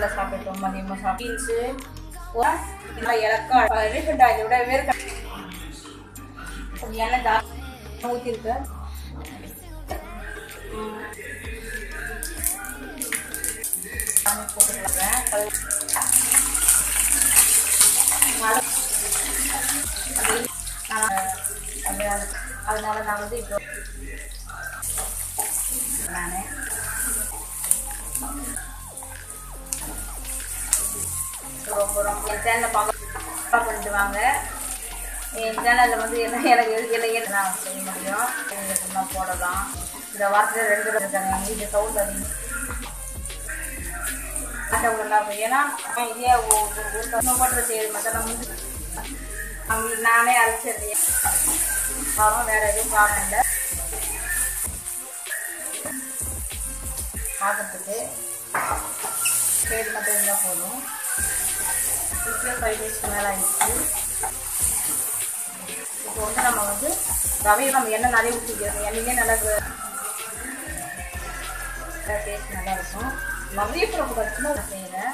நல்லா சாப்பிட்டோம் மதியமாக சாப்பிட்டு பீன்ஸு நல்லா இலக்கா ரீஃபண்ட் ஆயில் விட வேர்க்க கொஞ்சம் எண்ணெய் ஜாஸ்தி ஊற்றிருக்கேன் போட்டுக்கலாம் அதனால நான் வந்து இப்போ நான் ரொம்ப ரொம்ப என் சேனலில் பார்க்க பண்ணிட்டு வாங்க என் சேனலில் வந்து என்ன எனக்கு இல்லை என்ன நான் செய்ய முடியும் எனக்கு நான் போடலாம் இந்த வாரத்தில் ரெண்டு தடவை இருக்காங்க எங்கள் வீட்டு சவுண்ட் அதிகம் ஆட்டவுடலாம் ஏன்னா இதே ஒரு பண்ணுற செய்யுது மட்டும் நான் வந்து அவங்க நானே அரைச்சிடுறேன் பாவம் வேற எதுவும் காரணம் இல்லை பார்க்கறதுக்கு சைடு மட்டும் இருந்தால் போதும் இப்படியே ஃபைவ் டேஸ்க்கு மேலே ஆயிடுச்சு இப்போ வந்து நம்ம வந்து ரவையை நம்ம எண்ணெய் நிறைய ஊற்றிக்கிறோம் எண்ணெயே நல்லா டேஸ்ட் நல்லா இருக்கும் நிறைய போடக்கூடாது சும்மா நான் செய்கிறேன்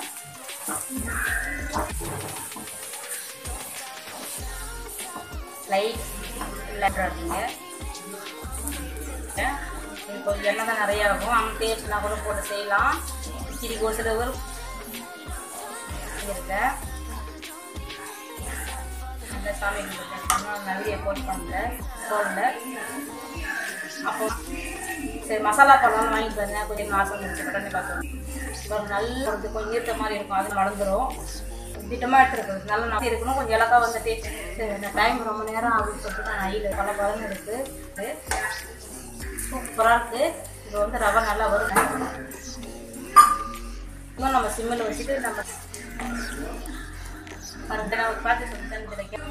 லைட் இல்லாட்டுறாதீங்க இது கொஞ்சம் எண்ணெய் தான் நிறையா ஆகும் அவங்க டேஸ்ட்லாம் கூட போட்டு செய்யலாம் இதுக்கு ஒரு சில பேர் இருக்க அந்த சாமி நான் வீடியோ போட் பண்ணல போடல அப்போ சரி மசாலா பழம் வாங்கிட்டு வந்தேன் கொஞ்சம் மாதம் முடிச்சு உடனே பார்த்தோம் ஒரு நல்ல ஒரு கொஞ்சம் ஈர்த்த மாதிரி இருக்கும் அது மறந்துடும் திட்டமாக எடுத்துருக்குது நல்லா நல்லா இருக்கணும் கொஞ்சம் இலக்கா வந்து டேஸ்ட் சரி இந்த டைம் ரொம்ப நேரம் ஆகுதுன்னு சொல்லிட்டு நான் நையில் பல பழம் இருக்குது சூப்பராக இருக்குது இது வந்து ரவை நல்லா வரும் இன்னும் நம்ம சிம்மில் வச்சுட்டு நம்ம பருத்தனை ஒரு பார்த்து சொல்லி கிடைக்கும்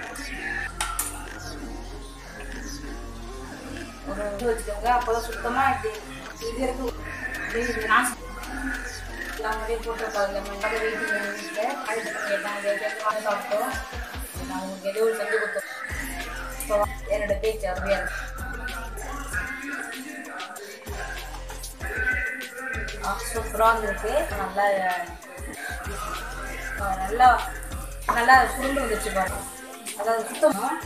ஒரு இது வச்சுக்கோங்க அப்போதான் சுத்தமாக இப்படி இது இருக்கு இது இது நான் எல்லாமே போட்டிருக்காங்க முன்னாடி வீட்டில் வீட்டில் அடுத்து கேட்டாங்க கேட்டாங்க சாப்பிட்டோம் நான் உங்களுக்கு எதுவும் செஞ்சு கொடுத்தோம் ஸோ என்னோட பேச்சு அருமையாக இருக்கு சூப்பராக இருந்திருக்கு நல்லா அஹ் நல்லா நல்லா சுருண்டு வந்துச்சு பாருங்க அதாவது சுத்தமாக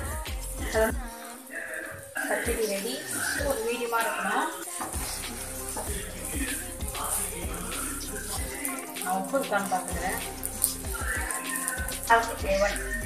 பச்சடி ரெடி ஒரு மீடியமாக இருக்கணும் நான் உப்பு இருக்கான்னு பார்த்துக்கிறேன் ஓகே ஒன்